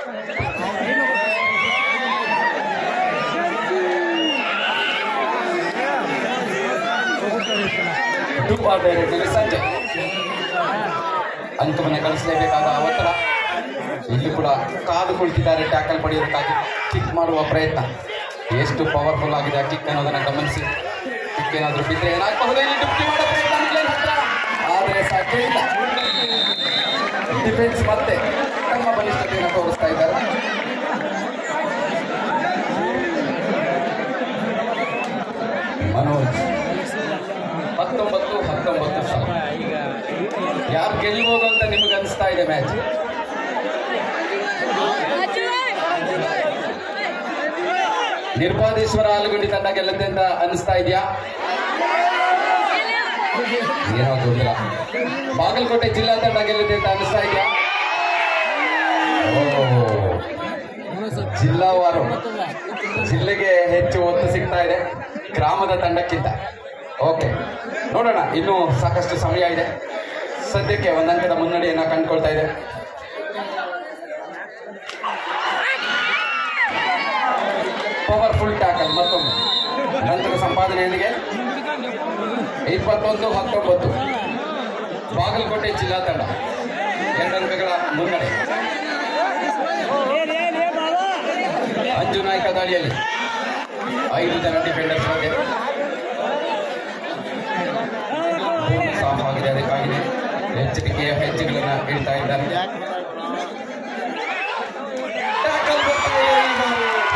do or die raid ಸಂಜೆ ಅಂಕವನ್ನು ಗಳಿಸಲೇಬೇಕಾದ ಒತ್ತಡ ಇಲ್ಲಿ ಕೂಡ ಕಾದು ಕುಳಿತಿದ್ದಾರೆ ಟ್ಯಾಕಲ್ ಪಡೆಯೋದಕ್ಕಾಗಿ ಕಿಕ್ ಮಾಡುವ ಪ್ರಯತ್ನ ಎಷ್ಟು ಪವರ್ಫುಲ್ ಆಗಿದೆ ಆ ಕಿಕ್ ಅನ್ನೋದನ್ನ ಗಮನಿಸಿ ಕಿಕ್ ಏನಾದರೂ ಬಿದ್ದರೆ ಏನಾಗಬಹುದು ಇಲ್ಲಿ ಡುಪ್ಟಿ ಮಾಡೋ ಪ್ರಯತ್ನ ಮಿಡ್ಲೈನ್ ಹತ್ರ ಆದರೆ ಸಾಧ್ಯ ಇಲ್ಲ ಡಿಫೆನ್ಸ್ ಮತ್ತೆ ತಮ್ಮ ಬಲಿಷ್ಠತೆಯನ್ನು ತೋರಿಸ್ತಾ ಇದ್ದಾರೆ ಇದೆ ಮ್ಯಾಚ್ ನಿರ್ಪಾದೇಶ್ವರ ಆಲಗುಂಡಿ ತಂಡ ಗೆಲ್ಲುತ್ತೆ ಅಂತ ಅನಿಸ್ತಾ ಇದೆಯಾ ಏನೋ ಗೊಂದಲ ಬಾಗಲಕೋಟೆ ಜಿಲ್ಲಾ ತಂಡ ಗೆಲ್ಲುತ್ತೆ ಅಂತ ಅನಿಸ್ತಾ ಇದೆಯಾ ಓ, ಜಿಲ್ಲಾವಾರು ಜಿಲ್ಲೆಗೆ ಹೆಚ್ಚು ಒತ್ತು ಸಿಗ್ತಾ ಇದೆ ಗ್ರಾಮದ ತಂಡಕ್ಕಿಂತ ಓಕೆ ನೋಡೋಣ ಇನ್ನೂ ಸಾಕಷ್ಟು ಸಮಯ ಇದೆ ಸದ್ಯಕ್ಕೆ ಒಂದಂಕದ ಮುನ್ನಡೆಯನ್ನ ಕಂಡುಕೊಳ್ತಾ ಇದೆ ಪವರ್ಫುಲ್ ಟ್ಯಾಕಲ್ ಮತ್ತೊಮ್ಮೆ ನಂತರ ಸಂಪಾದನೆಯೊಂದಿಗೆ ಇಪ್ಪತ್ತೊಂದು ಹತ್ತೊಂಬತ್ತು ಬಾಗಲಕೋಟೆ ಜಿಲ್ಲಾ ತಂಡ ಎರಡು ಅಂಕಗಳ ಮುನ್ನಡೆ ಅಂಜು ನಾಯಕ ದಾಳಿಯಲ್ಲಿ ಐದು ಜನ ಡಿಫೆಂಡರ್ಸ್ ಮಧ್ಯೆ ಬೋನ್ ಸಾಫ್ ಆಗಿದೆ ಅದಕ್ಕಾಗಿದೆ ಎಚ್ಚರಿಕೆಯ ಹೆಜ್ಜೆಗಳನ್ನ ಇಡ್ತಾ ಇದ್ದಾರೆ Tackle ಬರ್ತಾ ಇದೆ ಈ ಬಾರಿ.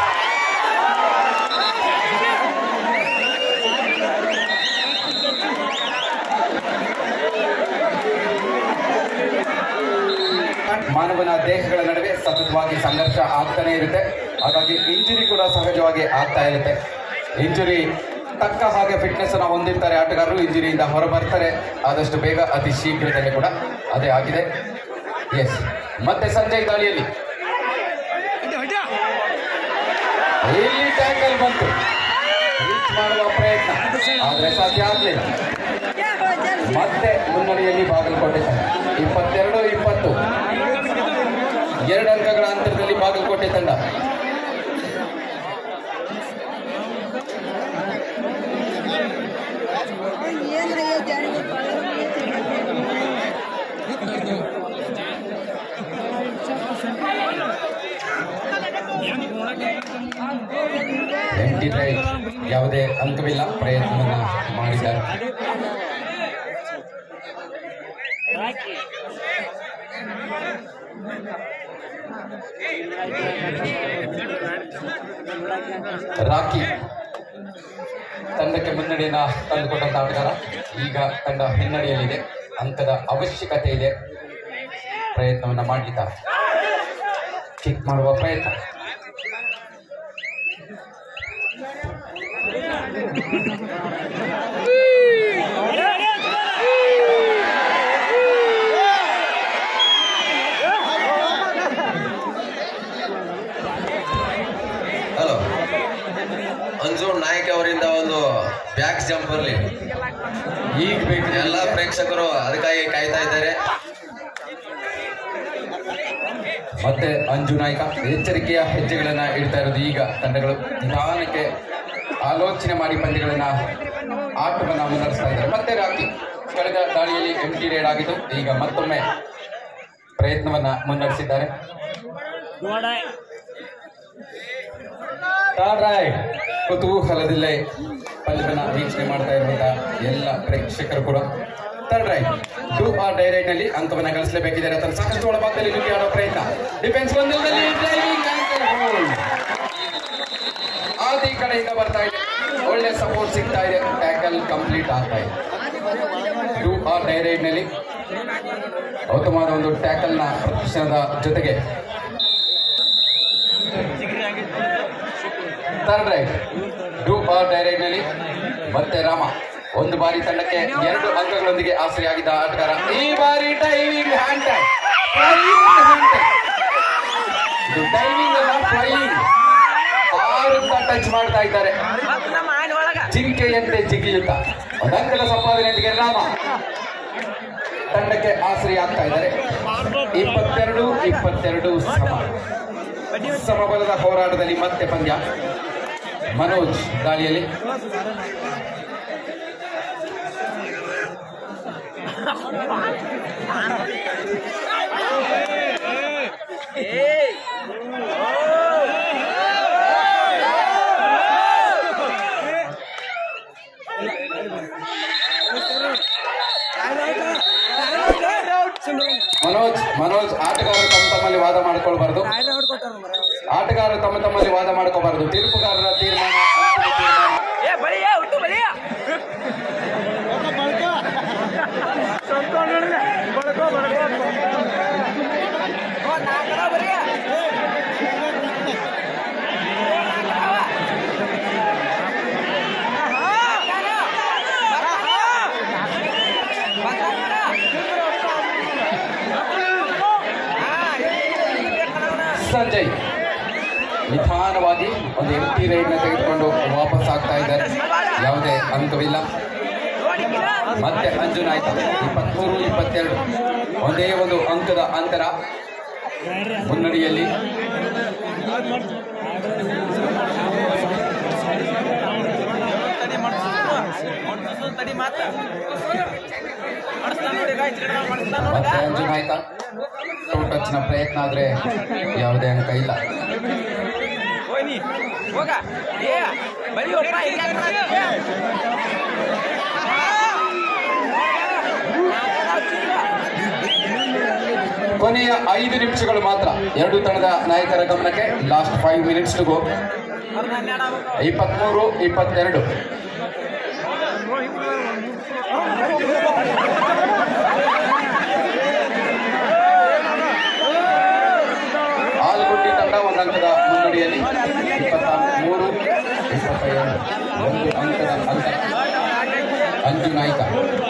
ಮಾನವನ ದೇಹಗಳ ನಡುವೆ ಸತತವಾಗಿ ಸಂಘರ್ಷ ಆಗ್ತಾನೆ ಇರುತ್ತೆ ಹಾಗಾಗಿ ಇಂಜುರಿ ಕೂಡ ಸಹಜವಾಗಿ ಆಗ್ತಾ ಇರುತ್ತೆ ಇಂಜುರಿ ತಕ್ಕ ಹಾಗೆ ಫಿಟ್ನೆಸ್ ಅನ್ನ ಹೊಂದಿರ್ತಾರೆ ಆಟಗಾರರು ಇಂಜುರಿಯಿಂದ ಹೊರಬರ್ತಾರೆ ಆದಷ್ಟು ಬೇಗ ಅತಿ ಶೀಘ್ರದಲ್ಲೇ ಕೂಡ ಅದೇ ಆಗಿದೆ ಎಸ್ ಮತ್ತೆ ಸಂಜಯ್ ದಾಳಿಯಲ್ಲಿ ಇಲ್ಲಿ ಟ್ಯಾಕಲ್ ಬಂತು ರೀಚ್ ಮಾಡುವ ಪ್ರಯತ್ನ ಆದ್ರೆ ಸಾಧ್ಯ ಆಗ್ಲಿಲ್ಲ ಮತ್ತೆ ಮುನ್ನಡೆಯಲ್ಲಿ ಬಾಗಲಕೋಟೆ ತಂಡ ಇಪ್ಪತ್ತೆರಡು ಇಪ್ಪತ್ತು ಎರಡು ಅಂಕಗಳ ಅಂತರದಲ್ಲಿ ಬಾಗಲಕೋಟೆ ತಂಡ ಎಂಟಿ ರೈಟ್ ಯಾವುದೇ ಅಂಕವಿಲ್ಲ ಪ್ರಯತ್ನವನ್ನ ಮಾಡಿದ್ದಾರೆ ರಾಕಿ ತಂಡಕ್ಕೆ ಮುನ್ನಡೆಯನ್ನ ತಂದುಕೊಟ್ಟಂತ ಆಟಗಾರ ಈಗ ತಂಡ ಹಿನ್ನಡೆಯಲ್ಲಿದೆ ಅಂಕದ ಅವಶ್ಯಕತೆ ಇದೆ ಪ್ರಯತ್ನವನ್ನ ಮಾಡಲಿದ್ದಾರೆ ಕಿಕ್ ಮಾಡುವ ಪ್ರಯತ್ನ ಹಲೋ ಅಂಜು ನಾಯ್ಕ ಅವರಿಂದ ಒಂದು ಬ್ಯಾಕ್ ಜಂಪ್ ಬರಲಿ ಈಗ ಬೇಕು ಎಲ್ಲ ಪ್ರೇಕ್ಷಕರು ಅದಕ್ಕಾಗಿ ಕಾಯ್ತಾ ಇದ್ದಾರೆ ಮತ್ತೆ ಅಂಜು ನಾಯ್ಕ ಎಚ್ಚರಿಕೆಯ ಹೆಜ್ಜೆಗಳನ್ನ ಇಡ್ತಾ ಇರೋದು ಈಗ ತಂಡಗಳು ನಿಧಾನಕ್ಕೆ ಆಲೋಚನೆ ಮಾಡಿ ಪಂದ್ಯಗಳನ್ನ ಆಟವನ್ನ ಮುನ್ನಡೆಸ್ತಾ ಇದ್ದಾರೆ ಮತ್ತೆ ರಾಕಿ ಕಳೆದ ದಾಳಿಯಲ್ಲಿ ಎಂಟಿ ರೇಡ್ ಆಗಿದ್ದು ಈಗ ಮತ್ತೊಮ್ಮೆ ಪ್ರಯತ್ನವನ್ನ ಮುನ್ನಡೆಸಿದ್ದಾರೆ ರೈಟ್ ಕುತೂಹಲದಲ್ಲೇ ಪಂದ್ಯವನ್ನ ವೀಕ್ಷಣೆ ಮಾಡ್ತಾ ಇರುವಂತಹ ಎಲ್ಲ ಪ್ರೇಕ್ಷಕರು ಕೂಡ third raid do or die raid ನಲ್ಲಿ ಅಂಕವನ್ನ ಗಳಿಸಲೇಬೇಕಿದ್ದಾರೆ ತನ್ನ ಸಾಕಷ್ಟು ಒಳಭಾಗದಲ್ಲಿ ನುಗ್ಗಿ ಆಡೋ ಪ್ರಯತ್ನ ಡಿಫೆನ್ಸ್ ಗೊಂದಲದಲ್ಲಿ ಡ್ರೈವಿಂಗ್ ಆಂಕಲ್ ಹೋಲ್ಡ್ ಆದಿ ಕಡೆಯಿಂದ ಬರ್ತಾ ಇದೆ ಒಳ್ಳೆ ಸಪೋರ್ಟ್ ಸಿಗ್ತಾ ಇದೆ ಟ್ಯಾಕಲ್ ಕಂಪ್ಲೀಟ್ ಆಗ್ತಾ ಇದೆ ಟು ಆರ್ ಡೈರೈಟ್ ನಲ್ಲಿ ಉತ್ತಮವಾದ ಒಂದು ಟ್ಯಾಕಲ್ ನ ಪ್ರದರ್ಶನದ ಜೊತೆಗೆ third raid do or die raid ನಲ್ಲಿ ಮತ್ತೆ ರಾಮ ಒಂದು ಬಾರಿ ತಂಡಕ್ಕೆ ಎರಡು ಅಂಕಗಳೊಂದಿಗೆ ಆಸರೆಯಾಗಿದ್ದ ಆಟಗಾರ ಈ ಬಾರಿ ಡೈವಿಂಗ್ ಹ್ಯಾಂಡ್ ಇದು ಡೈವಿಂಗ್ ಅಲ್ಲ ಫ್ಲೈಯಿಂಗ್ ಆರುತ್ತ ಟಚ್ ಮಾಡ್ತಾ ಇದ್ದಾರೆ ಜಿಂಕೆಯಂತೆ ಜಿಗಿಯುತ್ತ ಒಂದು ಅಂಕದ ಸಂಪಾದನೆಯೊಂದಿಗೆ ರಾಮ ತಂಡಕ್ಕೆ ಆಸರೆಯಾಗ್ತಾ ಇದ್ದಾರೆ ಇಪ್ಪತ್ತೆರಡು ಇಪ್ಪತ್ತೆರಡು ಸಮ ಸಮಬಲದ ಹೋರಾಟದಲ್ಲಿ ಮತ್ತೆ ಪಂದ್ಯ ಮನೋಜ್ ದಾಳಿಯಲ್ಲಿ ಮನೋಜ್ ಮನೋಜ್ ಆಟಗಾರರು ತಮ್ಮ ತಮ್ಮಲ್ಲಿ ವಾದ ಮಾಡ್ಕೊಳ್ಬಾರ್ದು ಆಟಗಾರರು ತಮ್ಮ ತಮ್ಮಲ್ಲಿ ವಾದ ಮಾಡ್ಕೋಬಾರದು ತೀರ್ಪುಗಾರರ ತೀರ್ಮಾನ ಅಂತಿಮ ತೀರ್ಮಾನ ನಿಧಾನವಾಗಿ ಒಂದು ಎಂಟಿ ರೈಡ್ ನ ತೆಗೆದುಕೊಂಡು ವಾಪಸ್ ಆಗ್ತಾ ಇದ್ದಾರೆ ಯಾವುದೇ ಅಂಕವಿಲ್ಲ ಮತ್ತೆ ಅಂಜು ನಾಯ್ಕ ಇಪ್ಪತ್ಮೂರು ಇಪ್ಪತ್ತೆರಡು ಒಂದೇ ಒಂದು ಅಂಕದ ಅಂತರ ಮುನ್ನಡೆಯಲ್ಲಿ ತಡಿ ಮಾತ್ರ ಮಾಡಿಸ್ತಾನ ನೋಡಿ ಗಾಯ ಮಾಡಿಸ್ತಾನ ನೋಡಿ ಮತ್ತೆ ಅಂಜು ನಾಯ್ಕ ಟೂ ಟಚ್ನ ಪ್ರಯತ್ನ ಆದ್ರೆ ಯಾವುದೇ ಅಂಕ ಇಲ್ಲ ಹೋಯ್ ನೀ ಹೋಗ ಏ ಬರೀ ಒಪ್ಪ ಕೊನೆಯ ಐದು ನಿಮಿಷಗಳು ಮಾತ್ರ ಎರಡು ತಂಡದ ನಾಯಕರ ಗಮನಕ್ಕೆ last five minutes to go ಇಪ್ಪತ್ಮೂರು ಇಪ್ಪತ್ತೆರಡು ಆಲಗುಡ್ಡಿ ತಂಡ ಒಂದು ಅಂಕದ ಮುನ್ನಡೆಯಲ್ಲಿ ಇಪ್ಪತ್ತ ಮೂರು ಇಪ್ಪತ್ತ ಎರಡು ಒಂದು ಅಂಕದ ಅಂತರ ಅಂಜು ನಾಯ್ಕ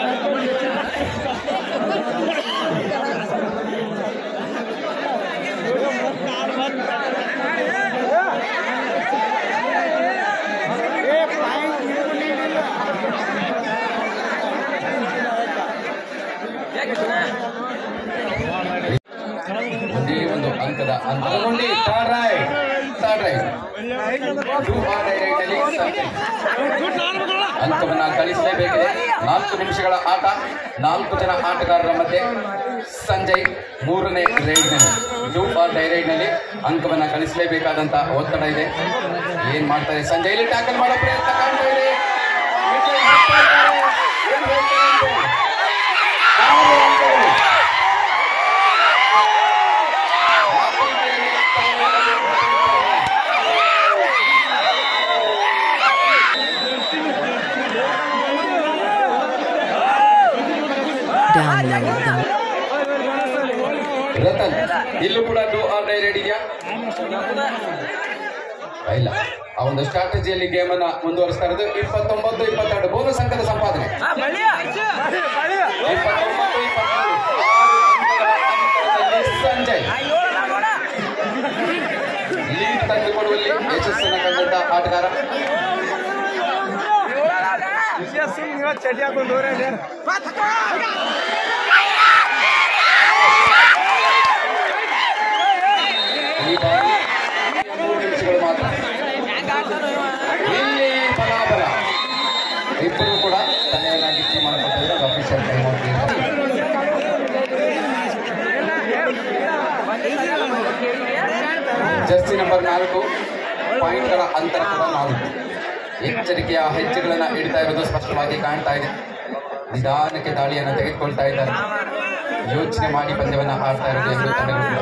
ಒಂದೇ ಒಂದು ಅಂಕದ ಅಂತರ ನೋಡಿ third raid third raid do or raid ಅಲ್ಲಿ ಅಂಕವನ್ನ ಗಳಿಸಲೇಬೇಕಿದೆ ನಾಲ್ಕು ನಿಮಿಷಗಳ ಆಟ ನಾಲ್ಕು ಜನ ಆಟಗಾರರ ಮಧ್ಯೆ ಸಂಜಯ್ ಮೂರನೇ ರೈಡ್ನಲ್ಲಿ ಟೂ ಆರ್ ಡೈ ರೈಡ್ನಲ್ಲಿ ಅಂಕವನ್ನ ಗಳಿಸಲೇಬೇಕಾದಂತ ಒತ್ತಡ ಇದೆ ಏನ್ ಮಾಡ್ತಾರೆ ಸಂಜಯ್ ಇಲ್ಲಿ ಟ್ಯಾಕಲ್ ಮಾಡೋ ಪ್ರಯತ್ನ ಕಾಣ್ತಾ ಇದೆ ಏನ್ ಹೇಳ್ತಾರೆ ಅಂದ್ರೆ, ಆರು ಅಂಕಗಳು. Download them. ರತನ್ ಇಲ್ಲೂ ಕೂಡ ಟೂ ಆರ್ ಡೈ ರೈಡ್ ಇದೆಯಾ ಇಲ್ಲ ಆ ಒಂದು ಸ್ಟ್ರಾಟಜಿಯಲ್ಲಿ ಗೇಮ್ ಅನ್ನ ಮುಂದುವರಿಸ್ತಾ ಇರೋದು ಇಪ್ಪತ್ತೊಂಬತ್ತು ಇಪ್ಪತ್ತೆರಡು ಬೋನಸ್ ಅಂಕದ ಸಂಪಾದನೆ ಇಪ್ಪತ್ತೊಂಬತ್ತು ಇಪ್ಪತ್ತೆರಡು ಆರು ಅಂಕಗಳ ಅಂತರದಲ್ಲಿ ಸಂಜಯ್ ಲೀಡ್ ತಂದುಕೊಡುವಲ್ಲಿ ಯಶಸ್ಸನ್ನು ಕಂಡಂತ ಆಟಗಾರ ಚಟಿ ಹಾಕೊಂಡು ಈ ಬಾರಿ ಮೂರು ನಿಮಿಷಗಳು ಮಾತ್ರ ಇಲ್ಲಿ ಬಲಾಬಲ ಇಬ್ಬರು ಕೂಡ ತಲೆಯನ್ನ ಡಿಕ್ಕಿ ಮಾಡಿಕೊಟ್ಟಿದ್ದಾರೆ ಅಫಿಷಿಯಲ್ ಟೈಮ್ ಜರ್ಸಿ ನಂಬರ್ ನಾಲ್ಕು ಪಾಯಿಂಟ್ಗಳ ಅಂತರ ಕೂಡ ನಾಲ್ಕು ಎಚ್ಚರಿಕೆಯ ಹೆಜ್ಜೆಗಳನ್ನ ಇಡ್ತಾ ಇರೋದು ಸ್ಪಷ್ಟವಾಗಿ ಕಾಣ್ತಾ ಇದೆ ನಿಧಾನಕ್ಕೆ ದಾಳಿಯನ್ನು ತೆಗೆದುಕೊಳ್ತಾ ಇದ್ದಾರೆ ಯೋಚನೆ ಮಾಡಿ ಪಂದ್ಯವನ್ನ ಆಡ್ತಾ ಇರೋದು ಎಂದು ತಂಡಗಳು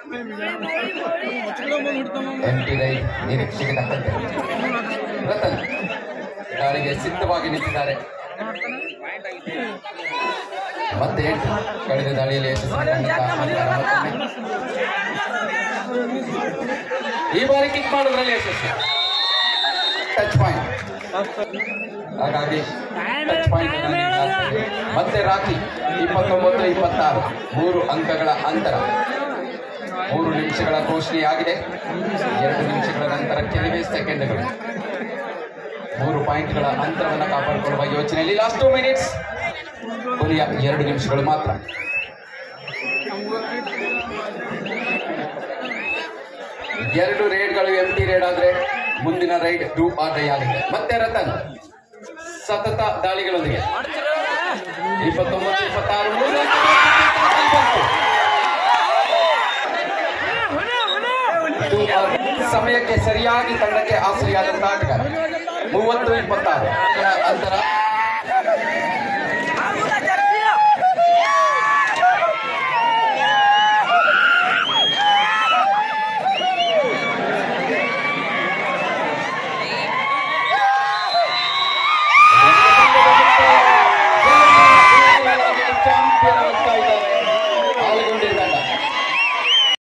ಎಂಟಿ ರೈ ನಿರೀಕ್ಷೆಗೆ ತಕ್ಕಂತೆ ರತನ್ ದಾಳಿಗೆ ಸಿದ್ಧವಾಗಿ ನಿಂತಿದ್ದಾರೆ ಮತ್ತೆ ಎಂಟು ಕಳೆದ ದಾಳಿಯಲ್ಲಿ ಯಶಸ್ಸನ್ನು ಕಂಡಂತ ಆಟಗಾರ ಮತ್ತೊಮ್ಮೆ. ಈ ಬಾರಿ ಕಿಕ್ ಮಾಡೋದ್ರಲ್ಲಿ ಯಶಸ್ಸು ಟಚ್ ಪಾಯಿಂಟ್ ಹಾಗಾಗಿ ಟಚ್ ಪಾಯಿಂಟ್ ಮತ್ತೆ ರಾಕಿ ಇಪ್ಪತ್ತೊಂಬತ್ತು ಇಪ್ಪತ್ತಾರು ಮೂರು ಅಂಕಗಳ ಅಂತರ ಮೂರು ನಿಮಿಷಗಳ ಘೋಷಣೆಯಾಗಿದೆ ಎರಡು ನಿಮಿಷಗಳ ನಂತರ ಕೆಲವೇ ಸೆಕೆಂಡ್ಗಳು ಮೂರು ಪಾಯಿಂಟ್ಗಳ ಅಂತರವನ್ನು ಕಾಪಾಡಿಕೊಳ್ಳುವ ಯೋಚನೆಯಲ್ಲಿ ಲಾಸ್ಟ್ ಟೂ ಮಿನಿಟ್ಸ್ ಕೊನೆಯ ಎರಡು ನಿಮಿಷಗಳು ಮಾತ್ರ ಎರಡು ರೈಡ್ಗಳು ಎಂ ಟಿ ರೈಡ್ ಆದ್ರೆ ಮುಂದಿನ ರೈಡ್ ಟೂ ಆರ್ ಡೈ ಆಗಿದೆ ಮತ್ತೆ ರತನ್ ಸತತ ದಾಳಿಗಳೊಂದಿಗೆ ಇಪ್ಪತ್ತೊಂಬತ್ತು ಇಪ್ಪತ್ತಾರು ಮೂರು ಅಂಕಗಳ ಬಂತು. Two out. ಸಮಯಕ್ಕೆ ಸರಿಯಾಗಿ ತಂಡಕ್ಕೆ ಆಸರಿಯಾದಂತಹ ಆಟಗಾರ ಮೂವತ್ತು ಇಪ್ಪತ್ತಾರು ಅಂತರ ಚಾಂಪಿಯನ್ ಆಗ್ತಾ ಇದ್ದಾರೆ